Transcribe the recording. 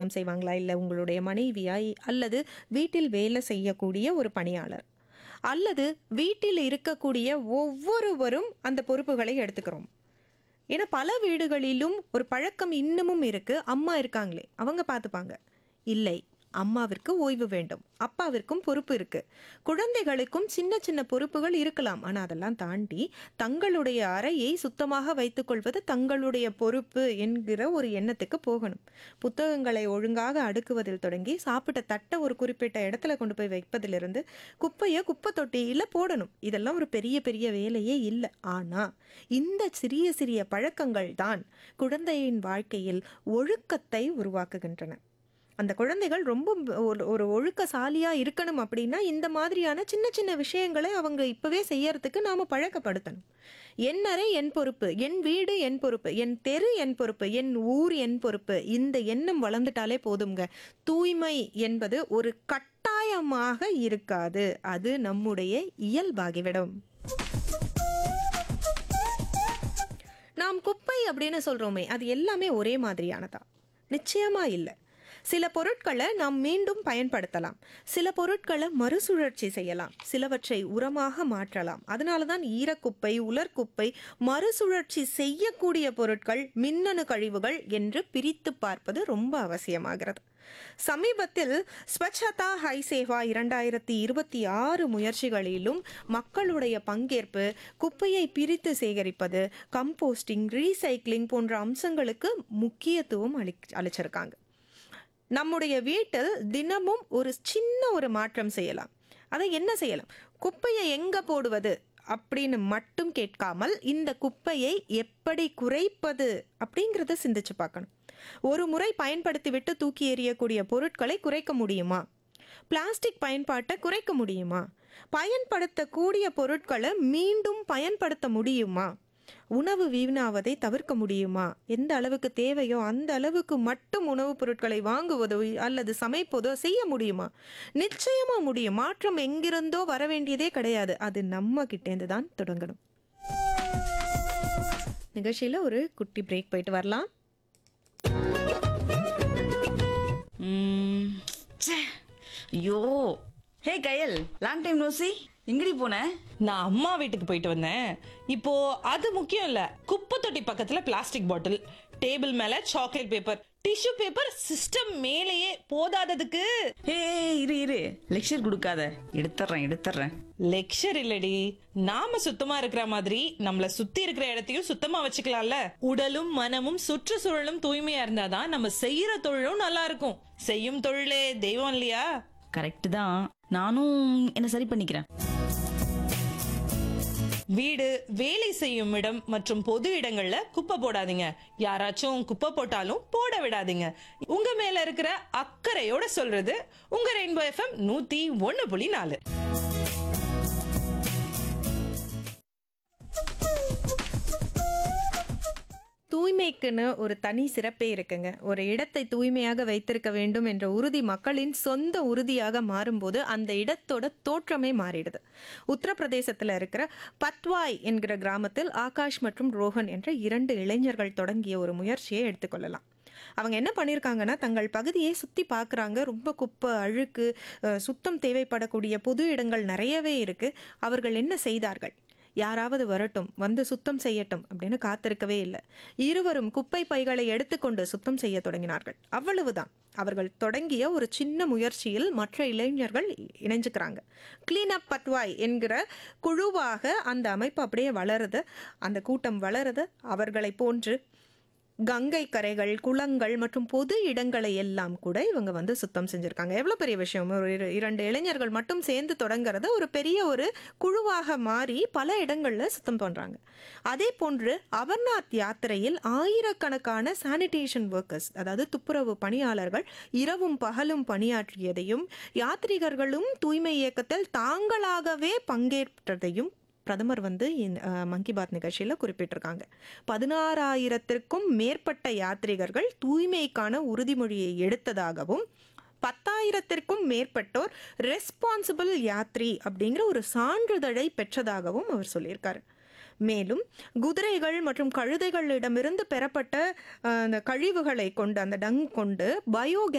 சுத்தம் செய்வாங்களா இல்லை உங்களுடைய மனைவியா அல்லது வீட்டில் வேலை செய்யக்கூடிய ஒரு பணியாளர் அல்லது வீட்டில் இருக்கக்கூடிய ஒவ்வொருவரும் அந்த பொறுப்புகளை எடுத்துக்கிறோம் ஏன்னா பல வீடுகளிலும் ஒரு பழக்கம் இன்னமும் இருக்கு அம்மா இருக்காங்களே அவங்க பார்த்துப்பாங்க இல்லை அம்மாவிற்கு ஓய்வு வேண்டும் அப்பாவிற்கும் பொறுப்பு இருக்கு குழந்தைகளுக்கும் சின்ன சின்ன பொறுப்புகள் இருக்கலாம் ஆனால் அதெல்லாம் தாண்டி தங்களுடைய அறையை சுத்தமாக வைத்துக்கொள்வது தங்களுடைய பொறுப்பு என்கிற ஒரு எண்ணத்துக்கு போகணும் புத்தகங்களை ஒழுங்காக அடுக்குவதில் தொடங்கி சாப்பிட்ட தட்டை ஒரு குறிப்பிட்ட இடத்துல கொண்டு போய் வைப்பதிலிருந்து குப்பையை குப்பை தொட்டியில் போடணும் இதெல்லாம் ஒரு பெரிய பெரிய வேலையே இல்லை ஆனால் இந்த சிறிய சிறிய பழக்கங்கள் தான் குழந்தையின் வாழ்க்கையில் ஒழுக்கத்தை உருவாக்குகின்றன அந்த குழந்தைகள் ரொம்ப ஒரு ஒரு ஒழுக்கசாலியா இருக்கணும் அப்படின்னா இந்த மாதிரியான சின்ன சின்ன விஷயங்களை அவங்க இப்பவே செய்யறதுக்கு நாம பழக்கப்படுத்தணும் என் அறை என் பொறுப்பு என் வீடு என் பொறுப்பு என் தெரு என் பொறுப்பு என் ஊர் என் பொறுப்பு இந்த எண்ணம் வளர்ந்துட்டாலே போதுங்க தூய்மை என்பது ஒரு கட்டாயமாக இருக்காது அது நம்முடைய இயல்பாகிவிடும் நாம் குப்பை அப்படின்னு சொல்றோமே அது எல்லாமே ஒரே மாதிரியானதா நிச்சயமா இல்லை சில பொருட்களை நாம் மீண்டும் பயன்படுத்தலாம் சில பொருட்களை மறுசுழற்சி செய்யலாம் சிலவற்றை உரமாக மாற்றலாம் அதனால தான் ஈரக்குப்பை உலர்குப்பை மறுசுழற்சி செய்யக்கூடிய பொருட்கள் மின்னணு கழிவுகள் என்று பிரித்து பார்ப்பது ரொம்ப அவசியமாகிறது சமீபத்தில் ஸ்வச்சதா ஹை சேவா இரண்டாயிரத்தி இருபத்தி ஆறு முயற்சிகளிலும் மக்களுடைய பங்கேற்பு குப்பையை பிரித்து சேகரிப்பது கம்போஸ்டிங் ரீசைக்ளிங் போன்ற அம்சங்களுக்கு முக்கியத்துவம் அளி அளிச்சிருக்காங்க நம்முடைய வீட்டில் தினமும் ஒரு சின்ன ஒரு மாற்றம் செய்யலாம் அதை என்ன செய்யலாம் குப்பையை எங்க போடுவது அப்படின்னு மட்டும் கேட்காமல் இந்த குப்பையை எப்படி குறைப்பது அப்படிங்கிறத சிந்திச்சு பார்க்கணும் ஒரு முறை பயன்படுத்திவிட்டு தூக்கி எறியக்கூடிய பொருட்களை குறைக்க முடியுமா பிளாஸ்டிக் பயன்பாட்டை குறைக்க முடியுமா பயன்படுத்தக்கூடிய பொருட்களை மீண்டும் பயன்படுத்த முடியுமா உணவு வீணாவதை தவிர்க்க முடியுமா எந்த அளவுக்கு தேவையோ அந்த அளவுக்கு மட்டும் உணவுப் பொருட்களை வாங்குவதோ அல்லது சமைப்பதோ செய்ய முடியுமா நிச்சயமா முடியும் மாற்றம் எங்கிருந்தோ வர வேண்டியதே கிடையாது அது நம்ம கிட்டேருந்து தான் தொடங்கணும் நிகழ்ச்சியில ஒரு குட்டி பிரேக் போயிட்டு வரலாம் ம், ச்சே. ஐயோ ஹே கயல் லாங் டைம் நோசி எங்கடி போன நான் அம்மா வீட்டுக்கு போயிட்டு வந்தேன் இப்போ அது முக்கியம் இல்ல குப்பை தொட்டி பக்கத்துல பிளாஸ்டிக் பாட்டில் டேபிள் மேல chocolate paper tissue paper system மேலேயே போதாததுக்கு ஹே இரு இரு லெக்சர் கொடுக்காத எடுத்துறேன் எடுத்துறேன் லெக்சர் இல்லடி நாம சுத்தமா இருக்கிற மாதிரி நம்மள சுத்தி இருக்கிற இடத்தையும் சுத்தமா வச்சுக்கலாம்ல உடலும் மனமும் சுற்றுச்சூழலும் தூய்மையா இருந்தாதான் நம்ம செய்யற தொழிலும் நல்லா இருக்கும் செய்யும் தொழிலே தெய்வம் இல்லையா கரெக்ட் தான் நானும் என்ன சரி பண்ணிக்கிறேன் வீடு வேலை செய்யும் இடம் மற்றும் பொது இடங்கள்ல குப்பை போடாதீங்க யாராச்சும் குப்பை போட்டாலும் போட விடாதீங்க உங்க மேல இருக்கிற அக்கறையோட சொல்றது உங்க ரெயின்போ எஃப்எம் நூத்தி ஒண்ணு புள்ளி நாலு தூய்மைக்குன்னு ஒரு தனி சிறப்பே இருக்குங்க ஒரு இடத்தை தூய்மையாக வைத்திருக்க வேண்டும் என்ற உறுதி மக்களின் சொந்த உறுதியாக மாறும்போது அந்த இடத்தோட தோற்றமே மாறிடுது உத்தரப்பிரதேசத்தில் இருக்கிற பத்வாய் என்கிற கிராமத்தில் ஆகாஷ் மற்றும் ரோஹன் என்ற இரண்டு இளைஞர்கள் தொடங்கிய ஒரு முயற்சியை எடுத்துக்கொள்ளலாம் அவங்க என்ன பண்ணியிருக்காங்கன்னா தங்கள் பகுதியை சுற்றி பார்க்குறாங்க ரொம்ப குப்பை அழுக்கு அஹ், சுத்தம் தேவைப்படக்கூடிய பொது இடங்கள் நிறையவே இருக்குது அவர்கள் என்ன செய்தார்கள் யாராவது வரட்டும் வந்து சுத்தம் செய்யட்டும் அப்படின்னு காத்திருக்கவே இல்லை இருவரும் குப்பை பைகளை எடுத்துக்கொண்டு சுத்தம் செய்ய தொடங்கினார்கள் அவ்வளவுதான் அவர்கள் தொடங்கிய ஒரு சின்ன முயற்சியில் மற்ற இளைஞர்கள் இணைஞ்சுக்கிறாங்க கிளீன் அப் பட்வாய் என்கிற குழுவாக அந்த அமைப்பு அப்படியே வளருது அந்த கூட்டம் வளருது அவர்களை போன்று கங்கை கரைகள் குளங்கள் மற்றும் பொது இடங்களை எல்லாம் கூட இவங்க வந்து சுத்தம் செஞ்சுருக்காங்க எவ்வளோ பெரிய விஷயம் ஒரு இரு- இரண்டு இளைஞர்கள் மட்டும் சேர்ந்து தொடங்குறத ஒரு பெரிய ஒரு குழுவாக மாறி பல இடங்களில் சுத்தம் பண்ணுறாங்க அதே போன்று அமர்நாத் யாத்திரையில் ஆயிரக்கணக்கான சானிடேஷன் ஒர்க்கர்ஸ் அதாவது துப்புரவு பணியாளர்கள் இரவும் பகலும் பணியாற்றியதையும் யாத்ரீகர்களும் தூய்மை இயக்கத்தில் தாங்களாகவே பங்கேற்றதையும் பிரதமர் வந்து இந்த அஹ், மன் கி பாத் நிகழ்ச்சியில் குறிப்பிட்டிருக்காங்க பதினாறாயிரத்திற்கும் மேற்பட்ட யாத்ரீகர்கள் தூய்மைக்கான உறுதிமொழியை எடுத்ததாகவும் பத்தாயிரத்திற்கும் மேற்பட்டோர் ரெஸ்பான்சிபிள் யாத்ரி அப்படிங்கிற ஒரு சான்றிதழை பெற்றதாகவும் அவர் சொல்லியிருக்காரு மேலும் குதிரைகள் மற்றும் கழுதைகளிடமிருந்து பெறப்பட்ட அஹ், அந்த கழிவுகளை கொண்டு அந்த டங் கொண்டு பயோகேஸ்